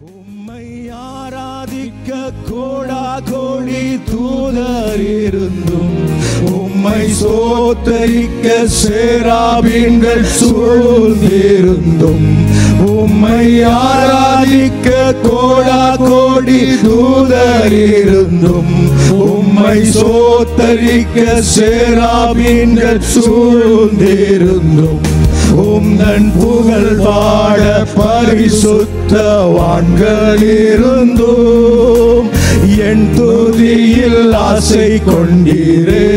உம்மை ஆராதிக்க கோடா கோடி தூதர் இருந்தும் உம்மை சோத்தரிக்க சேராபீன்கள் சூழ்ந்திருந்தும் உம்மை ஆராதிக்க கோடா கோடி தூதர் இருந்தும் உம்மை சோத்தரிக்க சேராபீன்கள் சூழ்ந்திருந்தும் உந்தன் புகழ் பாட பரிசுத்தவான்கள் இருந்தும் என் துதியில் ஆசை கொண்டீரே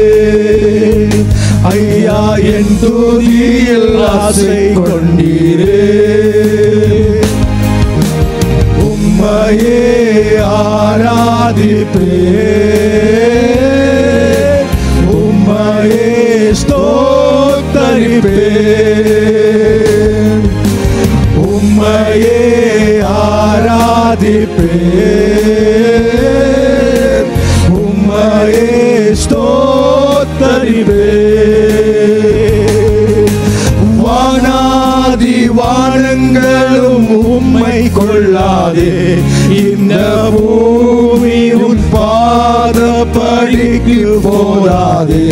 ஐயா என் துதியில் ஆசை கொண்டீரே உம்மையே ஆராதிப்பே உம்மையே ஸ்தோத்தரிப்பே உம்மையே ஆராதிப்பே உம்மையே ஸ்தோத்தரிப்பே வானாதி வானங்களும் உம்மை கொள்ளாதே இந்த பூமி உன் பாதப்படிக்கு போதாதே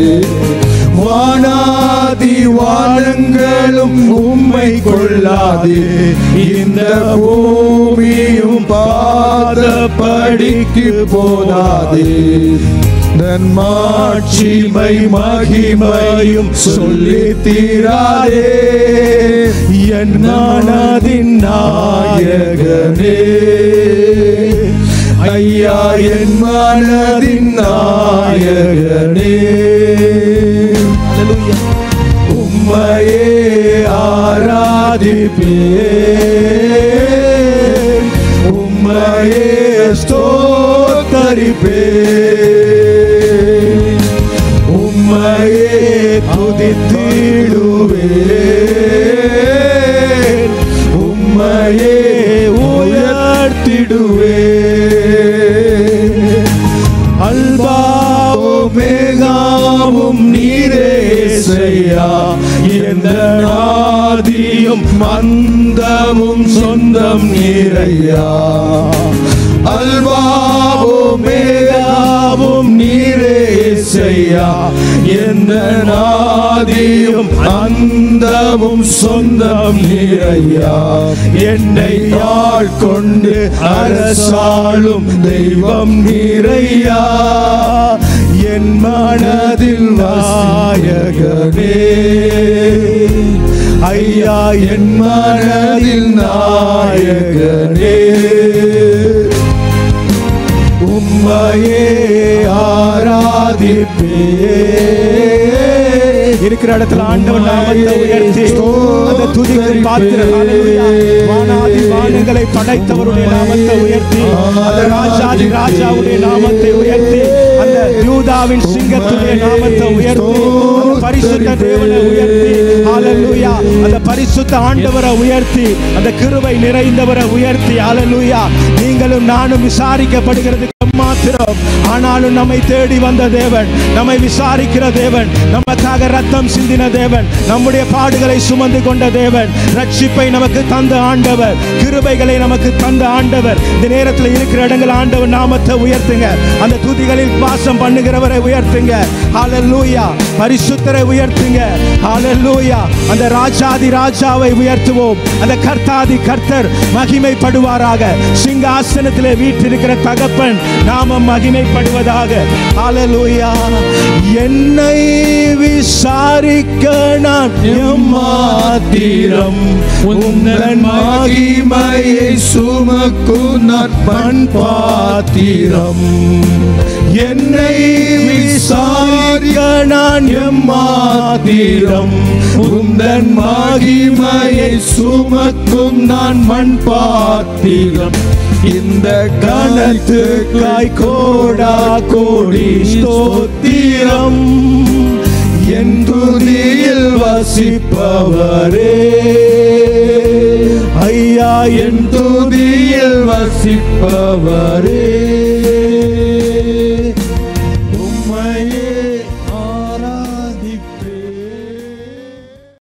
வானாதி வானங்களும் உம்மை கொள்ளாதே இந்த பூமியும் பாதப்படிக்கு போதாதே தன் மாட்சிமை மகிமையும் சொல்லி தீராதே என் மனதின் நாயகனே ஐயா என் மனதின் நாயகனே உம்மையே ஆராதிப்பேன் உம்மையே ஸ்தோத்தரிப்பேன் உம்மையே துதித்திடுவேன் உம்மையே உயர்த்திடுவேன் அல்பாவும் மேகாவும் நீரே செய்யா எந்த நாதியும் மந்தமும் சொந்தம் நீரையா அல்பாவும் மேகாவும் நீரே செய்யா எந்த நாதியும் அந்தமும் சொந்தம் நீரையா என்னை யாழ் கொண்டு அரசாளும் தெய்வம் நீரையா என் மனதில் நாயகனே ஐயா என் மனதில் நாயகனே உம்மையே ஆராதிப்பே இருக்கிற இடத்துல ஆண்டவர் நாமத்தை உயர்த்தி அந்த துதிக்கு பாத்திரம் ஹalleluya. வானாதி வானங்களை படைத்தவருடைய நாமத்தை உயர்த்தி அந்த ராஜாதி ராஜாவுடைய நாமத்தை உயர்த்தி அந்த யூதாவின் சிங்கத்துடைய நாமத்தை உயர்த்தி அந்த பரிசுத்த தேவனை உயர்த்தி ஹalleluya. அந்த பரிசுத்த ஆண்டவரை உயர்த்தி அந்த கிருபை நிறைந்தவரை உயர்த்தி ஹalleluya. நீங்களும் நானும் விசாரிக்கப்படுகிறது மாத்திரம் ஆனாலும் நம்மை தேடி வந்த தேவன் நம்மை விசாரிக்கிற தேவன் நமக்காக ரத்தம் சிந்தின தேவன் நம்முடைய பாடுகளை சுமந்து கொண்ட தேவன் ரட்சிப்பை நமக்கு தந்த ஆண்டவர் கிருபைகளை நமக்கு தந்த ஆண்டவர் இந்த நேரத்தில் இருக்கிற இடங்கள் ஆண்டவர் நாமத்தை உயர்த்துங்க அந்த துதிகளில் வாசம் பண்ணுகிறவரை உயர்த்துங்க ஹalleluya பரிசுத்தரை உயர்த்துங்க ஹalleluya அந்த ராஜாதி ராஜாவை உயர்த்துவோம் அந்த கர்த்தாதி கர்த்தர் மகிமைப்படுவாராக சிங்காசனத்திலே வீற்றிருக்கிற தகப்பன் நாமம் மகிமைப்படுவதாக ஹalleluya என்னை விசாரிக்க நான் எம்மாத்திரம் உந்தன் மகிமையை சுமக்கும் நான் பாத்திரம் என்னை விசாரிக்க நான் எம்மாத்திரம் உந்தன் மகிமையை சுமக்கும் நான் மண் பாத்திரம் இந்த கணத்துக்காய் கோடா கோடி ஸ்தோத்திரம் என் துதியில் வசிப்பவரே ஐயா என் துதியில் வசிப்பவரே